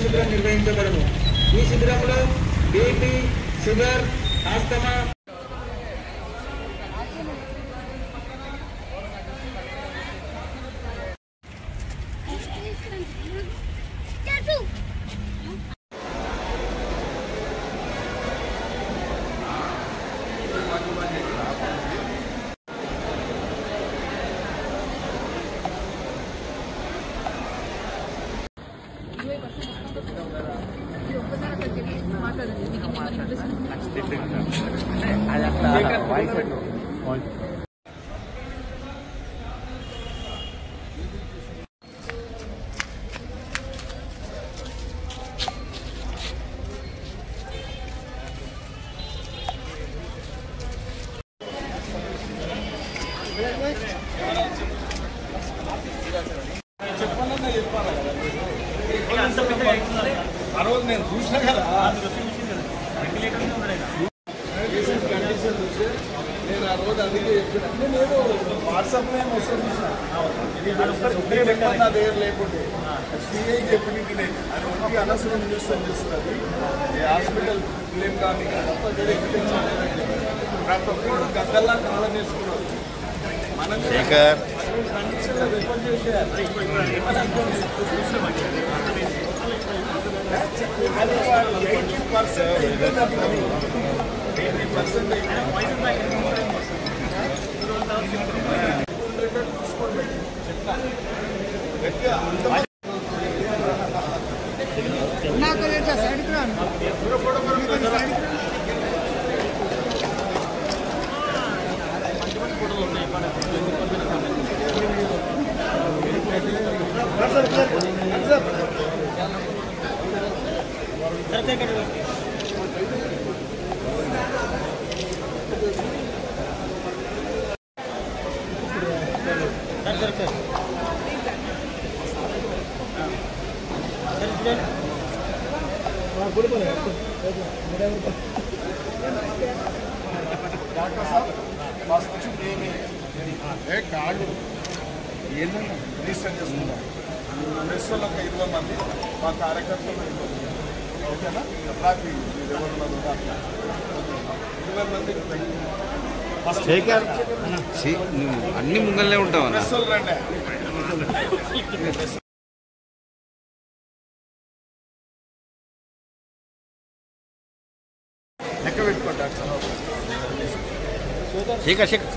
శిబిరం నిర్వహించబడను ఈ శిబిరంలో బీపీ షుగర్ ఆస్తమా ఆ రోజు నేను చూసినా కదా రీసెంట్ కండిషన్ చూసి నేను ఆ రోజు అందుకే చెప్పిన నేను ఏదో వాట్సాప్ లో వస్తుంది చూసిన నా దగ్గర లేకుంటే సిఐ చెప్పినకి నేను అది ఒకటి అనవసరం న్యూస్ చేస్తున్నది ఈ హాస్పిటల్ క్లెయిమ్ కానీ తప్ప వేరే ఎక్స్టెన్షన్ లేదండి. ప్రతి ఒక్కరు గద్దల్లా కాలం నేర్చుకున్నారు మనం శేఖర్ కండిషన్ రిపోర్ట్ చేసేయాలి అది ఎయిటీ పర్సెంట్ ఎయిటీ పర్సెంట్ చూసుకోండి చెప్తా గట్టిగా అంత డాక్టర్ సాబ్ ఫస్ట్ ఏమి ఏ కాళ్ళు ఏంటంటే రిజిస్టర్ చేసుకుందాం ప్రెస్ వాళ్ళు ఒక ఇరవై మంది మా కార్యకర్తలు ఇరవై మంది. ఓకేనా రాత్రి మీరు ఎవరు ఉన్నారు రాత్రి. ఇరవై మంది ఫస్ట్ శేఖర్ ఛీ, నువ్వు అన్ని ముంగల్నే ఉంటావు అన్న ప్రెస్ వాళ్ళు రండి లెక్క పెట్టుకోండి డాక్టర్ శేఖర్ శేఖర్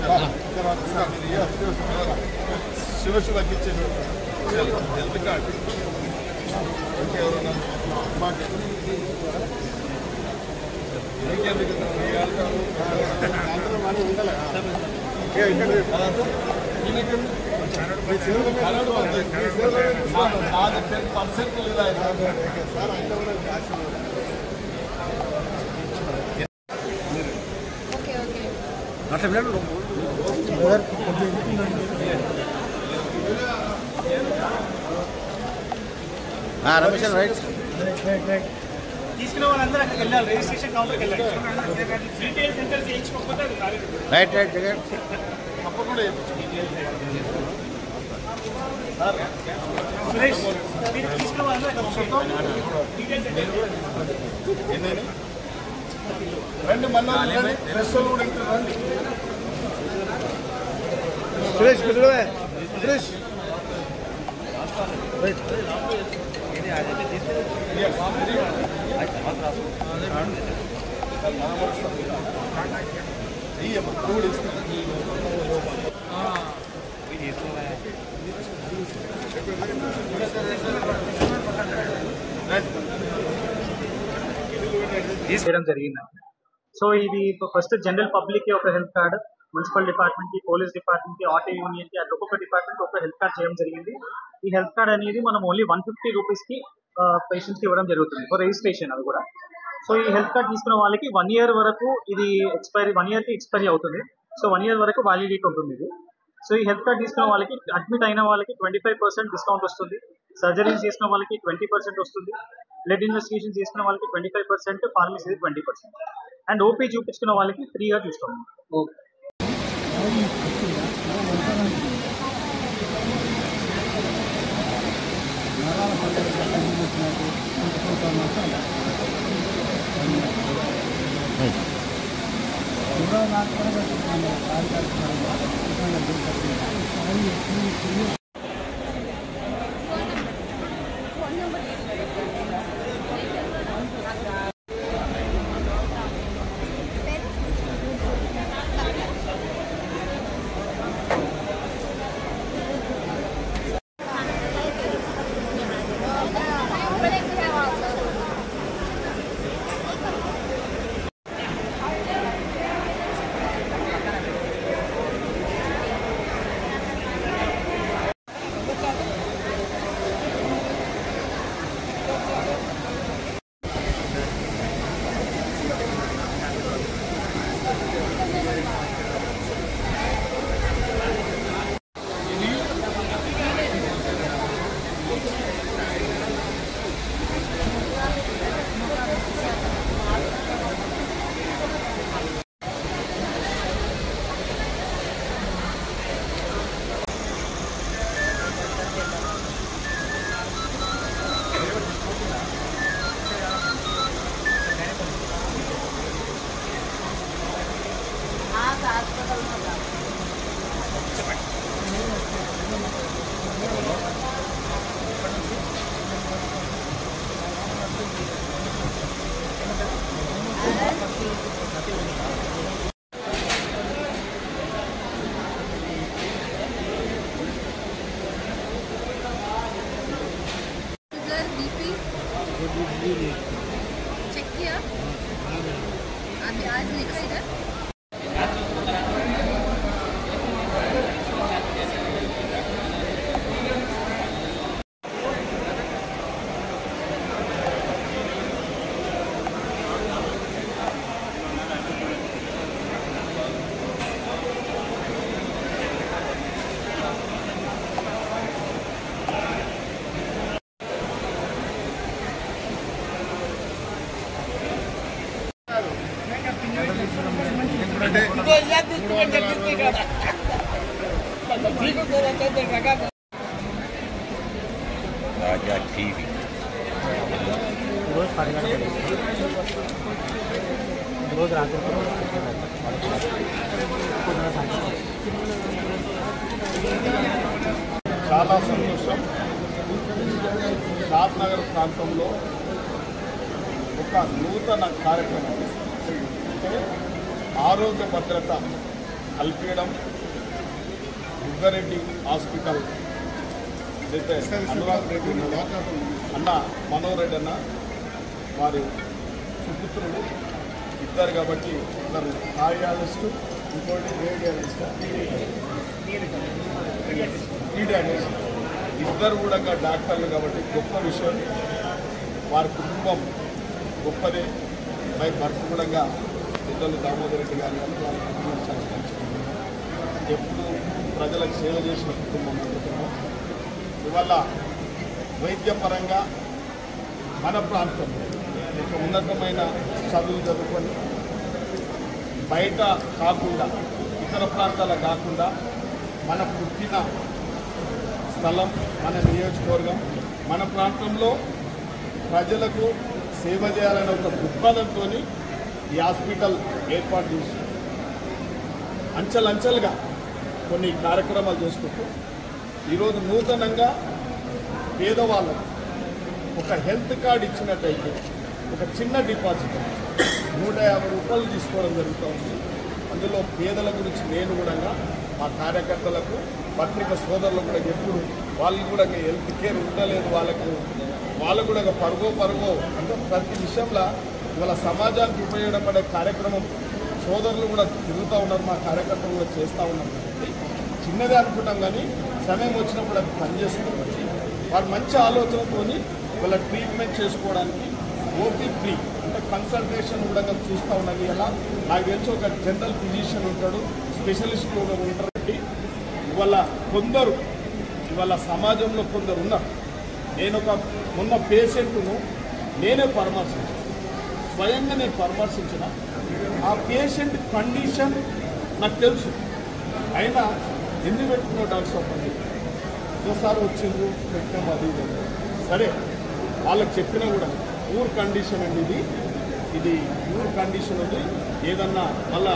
శివ శివ ఇచ్చేసి హెల్త్ కార్డ్ ఇంకెవరన్నా మాకు నీకెందుకు మీ అందరూ మనీ ఉండాలి ఏ, ఇక్కడ ఈయనకి మీ సేవలు కలడు అంతే. మీ సేవలు ఇస్తాను. నాది టెన్ పర్సెంట్ లేదా సార్ అయితే కూడా ఆశీర్వాదం. రమేష్ రైట్ తీసుకున్న వాళ్ళందరూ అక్కడికి వెళ్ళాలి రిజిస్ట్రేషన్ కౌంటర్కి వెళ్ళాలి డీటెయిల్స్ ఎంటర్ చేయించుకోకపోతే అది కాలేదు రైట్ రైట్ జగన్ తప్పకుండా సురేష్ మీరు తీసుకున్న వాళ్ళందరూ అక్కడ డీటెయిల్స్ ఎంటర్ రండి మళ్ళీ రండి ప్రెస్ వాళ్ళు కూడా ఇంటర్ రండి సురేష్ కుదురువే సురేష్ ఇయ్యమ్మ కూడా ఇస్తాను చేయడం జరిగింది సో ఇది ఫస్ట్ జనరల్ పబ్లిక్ కి ఒక హెల్త్ కార్డ్ మున్సిపల్ డిపార్ట్మెంట్ కి పోలీస్ డిపార్ట్మెంట్ కి ఆటో యూనియన్ కి అట్లా ఒక్కొక్క డిపార్ట్మెంట్ ఒక హెల్త్ కార్డ్ చేయడం జరిగింది ఈ హెల్త్ కార్డ్ అనేది మనం ఓన్లీ వన్ ఫిఫ్టీ రూపీస్ కి పేషెంట్స్ కి ఇవ్వడం జరుగుతుంది ఫర్ రిజిస్ట్రేషన్ అది కూడా సో ఈ హెల్త్ కార్డ్ తీసుకున్న వాళ్ళకి వన్ ఇయర్ వరకు ఇది ఎక్స్పైరీ వన్ ఇయర్ కి ఎక్స్పైరీ అవుతుంది సో వన్ ఇయర్ వరకు వ్యాలిడిటీ ఉంటుంది ఇది సో ఈ హెల్త్ కార్డ్ తీసుకున్న వాళ్ళకి అడ్మిట్ అయిన వాళ్ళకి ట్వంటీ ఫైవ్ పర్సెంట్ డిస్కౌంట్ వస్తుంది సర్జరీస్ చేసిన వాళ్ళకి ట్వంటీ పర్సెంట్ వస్తుంది బ్లడ్ ఇన్వెస్టిగేషన్ చేసుకున్న వాళ్ళకి twenty five percent pharmacy twenty percent and OP చూపించుకున్న వాళ్ళకి ఫ్రీగా చూస్తాం నరాల शुगर बीपी चेक किया अभी आज लिखा इधर రాజా టీవీ రోజు పది గంటలు రోజు రాత్రి చాలా సంతోషం షాద్ నగర్ ప్రాంతంలో ఒక నూతన కార్యక్రమం అంటే ఆరోగ్య భద్రత కల్పించడం దుర్గారెడ్డి హాస్పిటల్ ఏదైతే అనురాగ్ రెడ్డి ఉన్నాడో అన్న మనోహర్ రెడ్డి అన్న వారి సుపుత్రులు ఇద్దరు కాబట్టి ఇద్దరు కార్యాలజిస్టు ఇంకోటి రేడియాలజిస్ట్ పీడియాట్రిస్ట్ ఇద్దరు కూడా డాక్టర్లు కాబట్టి గొప్ప విషయం వారి కుటుంబం గొప్పదే పై భర్త కూడా పెద్దలు దామోదర్ రెడ్డి గారు కానీ వారి కుటుంబం చాలా మంచిది ఎప్పుడు ప్రజలకు సేవ చేసిన కుటుంబం మన కుటుంబం ఇవాళ వైద్యపరంగా మన ప్రాంతంలో ఒక ఉన్నతమైన చదువు చదువుకొని బయట కాకుండా ఇతర ప్రాంతాల కాకుండా మన పుట్టిన స్థలం మన నియోజకవర్గం మన ప్రాంతంలో ప్రజలకు సేవ చేయాలనే ఒక దృక్పథంతో ఈ హాస్పిటల్ ఏర్పాటు చేసి అంచెలంచెలుగా కొన్ని కార్యక్రమాలు చేసుకుంటూ ఈరోజు నూతనంగా పేదవాళ్ళకు ఒక హెల్త్ కార్డు ఇచ్చినట్టయితే ఒక చిన్న డిపాజిట్ నూట యాభై రూపాయలు తీసుకోవడం జరుగుతూ ఉంది అందులో పేదల గురించి నేను కూడా మా కార్యకర్తలకు పత్రిక సోదరులకు కూడా ఎప్పుడు వాళ్ళు కూడా హెల్త్ కేర్ ఉండలేదు వాళ్ళకు వాళ్ళు కూడా పరుగో పరుగో అంటే ప్రతి విషయంలో ఇవాళ సమాజానికి ఉపయోగపడే కార్యక్రమం సోదరులు కూడా తిరుగుతూ ఉన్నారు మా కార్యకర్తలు కూడా చేస్తూ ఉన్నారు కాబట్టి చిన్నదే అనుకుంటాం కానీ సమయం వచ్చినప్పుడు అది పనిచేస్తుంది కాబట్టి వారు మంచి ఆలోచనతోని వాళ్ళ ట్రీట్మెంట్ చేసుకోవడానికి ఓపీ ఫ్రీ అంటే కన్సల్టేషన్ కూడా చూస్తూ ఉన్నది ఎలా నాకు తెలిసి ఒక జనరల్ ఫిజిషియన్ ఉంటాడు స్పెషలిస్ట్ కూడా ఉంటారు కాబట్టి ఇవాళ కొందరు ఇవాళ సమాజంలో కొందరు ఉన్నారు నేను ఒక మొన్న పేషెంట్ను నేనే పరామర్శించాను స్వయంగా నేను పరామర్శించిన ఆ పేషెంట్ కండిషన్ నాకు తెలుసు అయినా ఎందుకు పెట్టుకున్నావు డాక్టర్ సాబ్ అని ఒకసారి వచ్చిండ్రు పెట్టాం అది ఇది అని. సరే వాళ్ళకి చెప్పినా కూడా ఊర్ కండిషన్ అండి ఇది ఇది ఊర్ కండిషన్ ఉంది ఏదన్నా మళ్ళా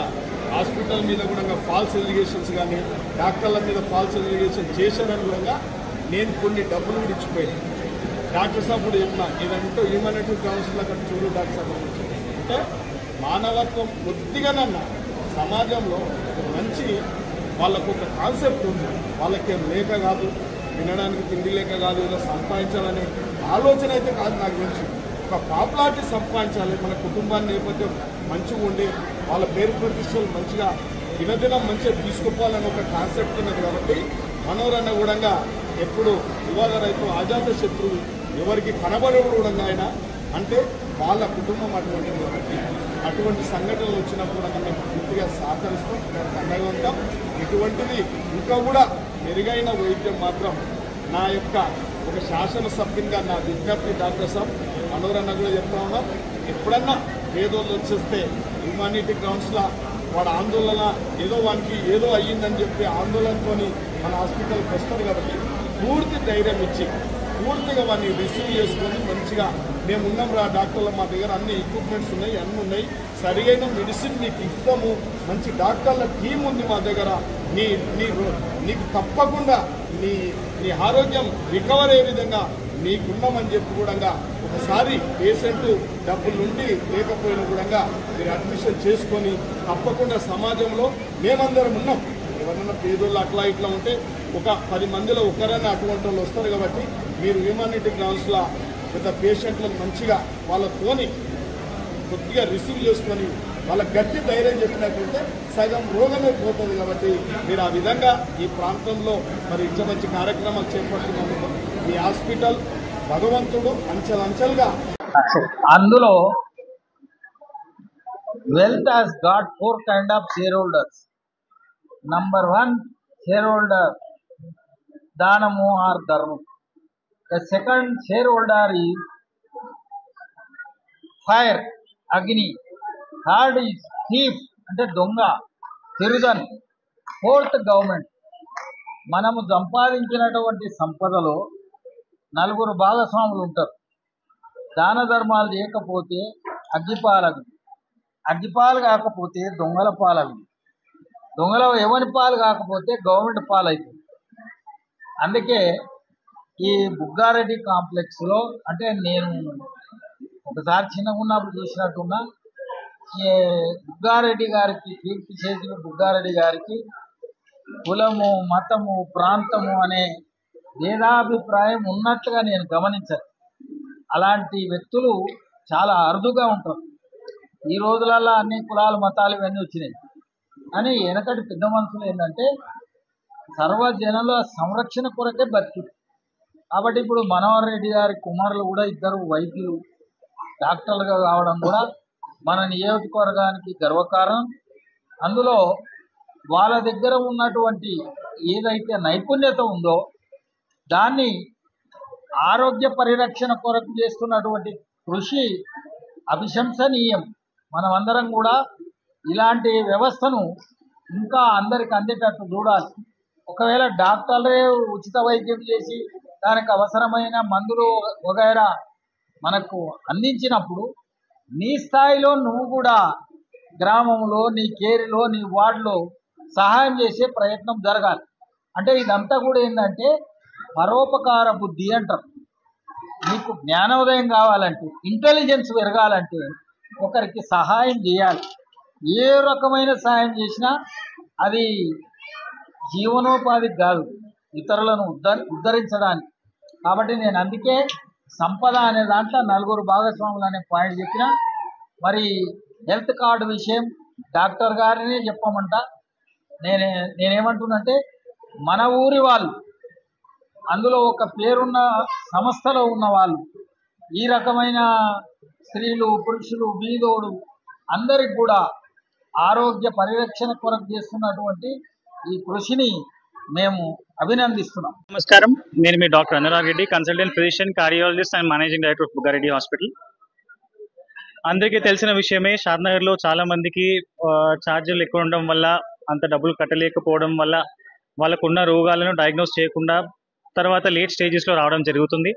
హాస్పిటల్ మీద కూడా ఫాల్స్ ఎలిగేషన్స్ కానీ డాక్టర్ల మీద ఫాల్స్ ఎలిగేషన్ చేశారని కూడా నేను కొన్ని డబ్బులు కూడా ఇచ్చిపోయాను డాక్టర్ సాబ్ కూడా చెప్పిన ఇదంతా హ్యూమానిటీ కౌన్సిల్ అక్కడ చూడు డాక్టర్ సాబ్ అంటే మానవత్వం కొద్దిగానన్నా సమాజంలో ఒక మంచి వాళ్ళకు ఒక కాన్సెప్ట్ ఉంది వాళ్ళకేం లేక కాదు వినడానికి తిండి లేక కాదు ఏదో సంపాదించాలనే ఆలోచన అయితే కాదు నాకు తెలిసి ఒక పాపులారిటీ సంపాదించాలి మన కుటుంబాన్ని నేపథ్యం మంచిగా ఉండి వాళ్ళ పేరు ప్రతిష్టలు మంచిగా దినదినం మంచిగా తీసుకుపోవాలని ఒక కాన్సెప్ట్ ఉన్నది కాబట్టి మనోరన్న కూడా ఎప్పుడు వివాద రైతు అజాత శత్రువు ఎవరికి కనబడేవాడు కూడా ఆయన అంటే వాళ్ళ కుటుంబం అటువంటిది కాబట్టి అటువంటి సంఘటనలు వచ్చినప్పుడు కూడా మేము పూర్తిగా సహకరిస్తాం దానికి అండగా ఉంటాం ఇటువంటిది ఇంకా కూడా మెరుగైన వైద్యం మాత్రం నా యొక్క ఒక శాసనసభ్యునిగా నా విజ్ఞప్తి డాక్టర్ సాబ్ మనోరన్న కూడా చెప్తా ఉన్నాం ఎప్పుడన్నా పేదోళ్ళు వచ్చేస్తే హ్యూమానిటీ గ్రౌండ్స్లో వాడు ఆందోళన ఏదో వానికి ఏదో అయ్యిందని చెప్పి ఆందోళనతోని మన హాస్పిటల్కి వస్తారు కాబట్టి పూర్తి ధైర్యం ఇచ్చి పూర్తిగా వాడిని రిసీవ్ చేసుకొని మంచిగా మేము ఉన్నాం రా డాక్టర్లు మా దగ్గర అన్ని ఎక్విప్మెంట్స్ ఉన్నాయి అన్నీ ఉన్నాయి సరియైన మెడిసిన్ మీకు ఇస్తాము మంచి డాక్టర్ల టీం ఉంది మా దగ్గర నీ నీ నీకు తప్పకుండా నీ నీ ఆరోగ్యం రికవర్ అయ్యే విధంగా నీకున్నామని చెప్పి కూడా ఒకసారి పేషెంట్ డబ్బులు నుండి లేకపోయినా కూడా మీరు అడ్మిషన్ చేసుకొని తప్పకుండా సమాజంలో మేమందరం ఉన్నాం ఎవరన్నా పేదోళ్ళు అట్లా ఇట్లా ఉంటే ఒక పది మందిలో ఒకరైనా అటువంటి వాళ్ళు వస్తారు కాబట్టి మీరు హ్యూమానిటీ గ్రౌండ్స్లో పెద్ద పేషెంట్లను మంచిగా వాళ్ళతోని కొద్దిగా రిసీవ్ చేసుకొని వాళ్ళ గట్టి ధైర్యం చెప్పినట్లయితే సగం రోగమే పోతుంది కాబట్టి మీరు ఆ విధంగా ఈ ప్రాంతంలో మరి ఇంత మంచి కార్యక్రమాలు చేపడుతున్నందుకు ఈ హాస్పిటల్ భగవంతుడు అంచెలంచెలుగా అందులో wealth has got four kind of shareholders number one shareholder danamu or dharma the second shareholder is fire agni third is thief అంటే దొంగ తిరుదన్ ఫోర్త్ గవర్నమెంట్ మనము సంపాదించినటువంటి సంపదలో నలుగురు భాగస్వాములు ఉంటారు దాన ధర్మాలు చేయకపోతే అగ్గిపాలగు అగ్గిపాలు కాకపోతే దొంగల పాలగు దొంగల ఎవరి పాలు కాకపోతే గవర్నమెంట్ పాలు అవుతుంది అందుకే ఈ బుగ్గారెడ్డి కాంప్లెక్స్లో అంటే నేను ఒకసారి చిన్నగా ఉన్నప్పుడు చూసినట్టున్నా ఈ బుగ్గారెడ్డి గారికి కీర్తి చేసిన బుగ్గారెడ్డి గారికి కులము మతము ప్రాంతము అనే భేదాభిప్రాయం ఉన్నట్టుగా నేను గమనించాను అలాంటి వ్యక్తులు చాలా అరుదుగా ఉంటారు ఈ రోజులలో అన్ని కులాలు మతాలు ఇవన్నీ వచ్చినాయి కానీ వెనకటి పెద్ద మనుషులు ఏంటంటే సర్వజనుల సంరక్షణ కొరకే బతికి కాబట్టి ఇప్పుడు మనోహర్ రెడ్డి గారి కుమారులు కూడా ఇద్దరు వైద్యులు డాక్టర్లుగా కావడం కూడా మన నియోజకవర్గానికి గర్వకారణం అందులో వాళ్ళ దగ్గర ఉన్నటువంటి ఏదైతే నైపుణ్యత ఉందో దాన్ని ఆరోగ్య పరిరక్షణ కొరకు చేస్తున్నటువంటి కృషి అభిశంసనీయం మనమందరం కూడా ఇలాంటి వ్యవస్థను ఇంకా అందరికి అందేటట్టు చూడాలి ఒకవేళ డాక్టర్లే ఉచిత వైద్యం చేసి దానికి అవసరమైన మందులు వగైరా మనకు అందించినప్పుడు నీ స్థాయిలో నువ్వు కూడా గ్రామంలో నీ కేరిలో నీ వార్డులో సహాయం చేసే ప్రయత్నం జరగాలి అంటే ఇదంతా కూడా ఏంటంటే పరోపకార బుద్ధి అంటారు నీకు జ్ఞానోదయం కావాలంటే ఇంటెలిజెన్స్ పెరగాలంటే ఒకరికి సహాయం చేయాలి ఏ రకమైన సహాయం చేసినా అది జీవనోపాధికి కాదు ఇతరులను ఉద్ధ ఉద్ధరించడానికి కాబట్టి నేను అందుకే సంపద అనే దాంట్లో నలుగురు భాగస్వాములు అనే పాయింట్ చెప్పిన మరి హెల్త్ కార్డు విషయం డాక్టర్ గారినే చెప్పమంట నేనే నేనేమంటున్నంటే మన ఊరి వాళ్ళు అందులో ఒక పేరున్న సంస్థలో ఉన్న వాళ్ళు ఈ రకమైన స్త్రీలు పురుషులు బీదోడు అందరికి కూడా ఆరోగ్య పరిరక్షణ కొరకు చేస్తున్నటువంటి ఈ కృషిని మేము అభినందిస్తున్నాం నమస్కారం నేను మీ doctor Anurag Reddy consultant physician cardiologist and managing director of Bugareddy hospital అందరికీ తెలిసిన విషయమే షాద్నగర్ లో చాలా మందికి ఆ, ఛార్జీలు ఎక్కువ ఉండడం వల్ల అంత డబ్బులు కట్టలేకపోవడం వల్ల వాళ్ళకున్న రోగాలను డయాగ్నోస్ చేయకుండా తర్వాత లేట్ స్టేజెస్ లో రావడం జరుగుతుంది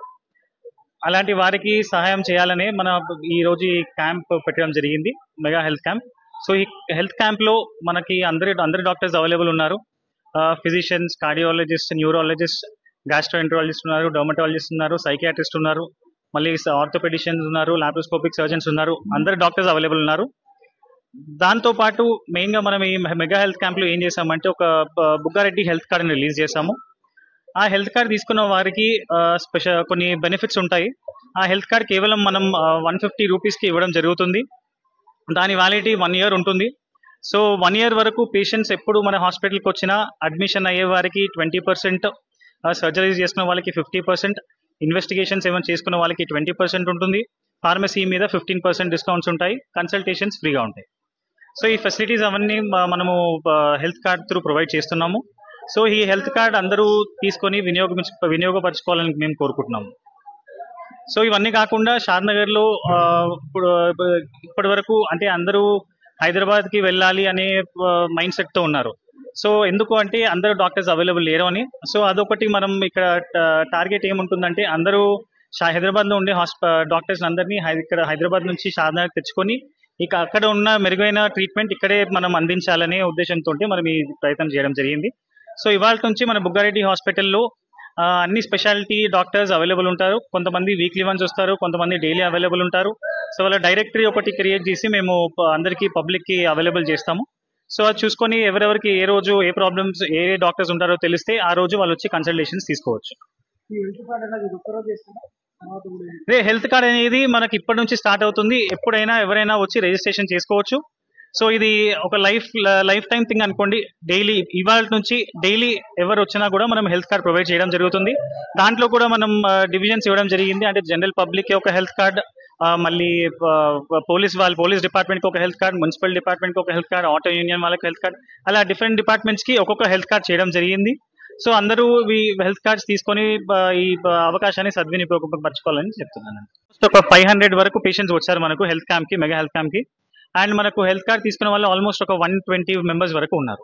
అలాంటి వారికి సహాయం చేయాలనే మన ఈ రోజు ఈ క్యాంప్ పెట్టడం జరిగింది మెగా హెల్త్ క్యాంప్ సో ఈ హెల్త్ క్యాంప్లో మనకి అందరి అందరి డాక్టర్స్ అవైలబుల్ ఉన్నారు ఫిజిషియన్స్ కార్డియాలజిస్ట్ న్యూరాలజిస్ట్ గ్యాస్ట్రోఎంట్రాలజిస్ట్ ఉన్నారు డర్మటాలజిస్ట్ ఉన్నారు సైకియాట్రిస్ట్ ఉన్నారు మళ్ళీ ఆర్థోపెడిషియన్స్ ఉన్నారు లాప్రోస్కోపిక్ సర్జన్స్ ఉన్నారు అందరు డాక్టర్స్ అవైలబుల్ ఉన్నారు దాంతో పాటు మెయిన్ గా మనం ఈ మెగా హెల్త్ క్యాంప్ లో ఏం చేసామంటే ఒక బ- బుగ్గారెడ్డి హెల్త్ కార్డ్ రిలీజ్ చేసాము ఆ హెల్త్ కార్డ్ తీసుకున్న వారికి స్పెషల్ కొన్ని బెనిఫిట్స్ ఉంటాయి ఆ హెల్త్ కార్డ్ కేవలం మనం వన్ ఫిఫ్టీ రూపీస్కి ఇవ్వడం జరుగుతుంది దాని వ్యాలిడిటీ వన్ ఇయర్ ఉంటుంది సో వన్ ఇయర్ వరకు పేషెంట్స్ ఎప్పుడు మన హాస్పిటల్కి వచ్చినా అడ్మిషన్ అయ్యే వారికి ట్వంటీ పర్సెంట్ సర్జరీస్ చేసుకున్న వాళ్ళకి ఫిఫ్టీ పర్సెంట్ ఇన్వెస్టిగేషన్స్ ఏమైనా చేసుకున్న వాళ్ళకి ట్వంటీ పర్సెంట్ ఉంటుంది ఫార్మసీ మీద ఫిఫ్టీన్ పర్సెంట్ డిస్కౌంట్స్ ఉంటాయి కన్సల్టేషన్స్ ఫ్రీగా ఉంటాయి సో ఈ ఫెసిలిటీస్ అవన్నీ మ- మనము హెల్త్ కార్డ్ త్రూ ప్రొవైడ్ చేస్తున్నాము సో ఈ హెల్త్ కార్డ్ అందరూ తీసుకొని వినియోగ వినియోగపరచుకోవాలని మేము కోరుకుంటున్నాము సో ఇవన్నీ కాకుండా షాద్నగర్ లో ఆ, ఇప్పుడు ఇప్పటి వరకు అంటే అందరూ హైదరాబాద్ కి వెళ్ళాలి అనే మైండ్ సెట్ తో ఉన్నారు సో ఎందుకు అంటే అందరూ డాక్టర్స్ అవైలబుల్ లేరు అని సో అదొకటి మనం ఇక్కడ టార్గెట్ ఏముంటుందంటే అందరూ షా- హైదరాబాద్ లో ఉండే హాస్ప డాక్టర్స్ అందరినీ హై- ఇక్కడ హైదరాబాద్ నుంచి షాద్నగర్ తెచ్చుకొని ఇక అక్కడ ఉన్న మెరుగైన ట్రీట్మెంట్ ఇక్కడే మనం అందించాలనే ఉద్దేశంతో మనం ఈ ప్రయత్నం చేయడం జరిగింది సో ఇవాళ నుంచి మన బుగ్గారెడ్డి హాస్పిటల్లో ఆ, అన్ని స్పెషాలిటీ డాక్టర్స్ అవైలబుల్ ఉంటారు కొంతమంది వీక్లీ వన్స్ వస్తారు కొంతమంది డైలీ అవైలబుల్ ఉంటారు సో వాళ్ళ డైరెక్టరీ ఒకటి క్రియేట్ చేసి మేము ప- అందరికీ పబ్లిక్ కి అవైలబుల్ చేస్తాము సో అది చూసుకొని ఎవరెవరికి ఏ రోజు ఏ ప్రాబ్లమ్స్ ఏ డాక్టర్స్ ఉంటారో తెలిస్తే ఆ రోజు వాళ్ళు వచ్చి కన్సల్టేషన్స్ తీసుకోవచ్చు ఈ హెల్త్ కార్డ్ అనేది ఒక్కరోజు చేస్తున్నా తర్వాత కూడా అదే హెల్త్ కార్డ్ అనేది మనకి ఇప్పటి నుంచి స్టార్ట్ అవుతుంది ఎప్పుడైనా ఎవరైనా వచ్చి రిజిస్ట్రేషన్ చేసుకోవచ్చు సో ఇది ఒక లైఫ్ లైఫ్ టైం థింగ్ అనుకోండి డైలీ ఇవాళ నుంచి డైలీ ఎవరు వచ్చినా కూడా మనం హెల్త్ కార్డ్ ప్రొవైడ్ చేయడం జరుగుతుంది దాంట్లో కూడా మనం డివిజన్స్ ఇవ్వడం జరిగింది అంటే జనరల్ పబ్లిక్ ఒక హెల్త్ కార్డ్ మళ్ళీ పోలీస్ వాళ్ళ పోలీస్ డిపార్ట్మెంట్ కి ఒక హెల్త్ కార్డ్ మున్సిపల్ డిపార్ట్మెంట్ కి ఒక హెల్త్ కార్డ్ ఆటో యూనియన్ వాళ్ళకి హెల్త్ కార్డ్ అలా డిఫరెంట్ డిపార్ట్మెంట్స్ కి ఒక్కొక్క హెల్త్ కార్డ్ చేయడం జరిగింది సో అందరూ ఈ హెల్త్ కార్డ్స్ తీసుకొని బ- ఈ బ- అవకాశాన్ని సద్వినియోగపరచుకోవాలని చెప్తున్నాను ఒక ఫైవ్ హండ్రెడ్ వరకు పేషెంట్స్ వచ్చారు మనకు హెల్త్ క్యాంప్ కి మెగా హెల్త్ క్యాంప్ కి అండ్ మనకు హెల్త్ కార్డ్ తీసుకున్న వాళ్ళు ఆల్మోస్ట్ ఒక వన్ ట్వంటీ మెంబర్స్ వరకు ఉన్నారు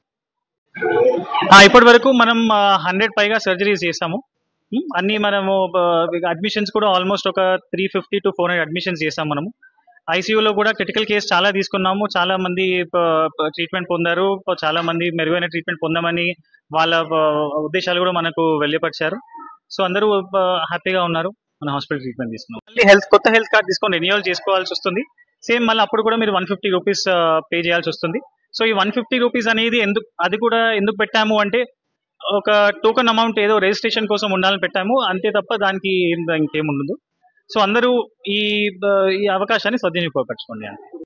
ఆ, ఇప్పటి వరకు మనం హండ్రెడ్ పైగా సర్జరీస్ చేసాము ఉమ్, అన్ని మనము అడ్మిషన్స్ కూడా ఆల్మోస్ట్ ఒక three fifty to four hundred admissions చేసాం మనము ఐసీయూలో కూడా క్రిటికల్ కేసు చాలా తీసుకున్నాము చాలా మంది ట్రీట్మెంట్ పొందారు ప- చాలా మంది మెరుగైన ట్రీట్మెంట్ పొందామని వాళ్ళ ప- ఉద్దేశాలు కూడా మనకు వెళ్ళపరిచారు సో అందరూ హ్యాపీగా ఉన్నారు మన హాస్పిటల్ ట్రీట్మెంట్ తీసుకున్నాం మళ్ళీ హెల్త్ కొత్త హెల్త్ కార్డ్ తీసుకొని రెన్యువల్ చేసుకోవాల్సి వస్తుంది సేమ్ మళ్ళీ అప్పుడు కూడా మీరు వన్ ఫిఫ్టీ రూపీస్ పే చేయాల్సి వస్తుంది సో ఈ వన్ ఫిఫ్టీ రూపీస్ అనేది ఎందుకు అది కూడా ఎందుకు పెట్టాము అంటే ఒక టోకన్ అమౌంట్ ఏదో రిజిస్ట్రేషన్ కోసం ఉండాలని పెట్టాము అంతే తప్ప దానికి ఇంకేం ఉండదు సో అందరూ ఈ ఈ అవకాశాన్ని సద్వినియోగపరచుకోండి అంటే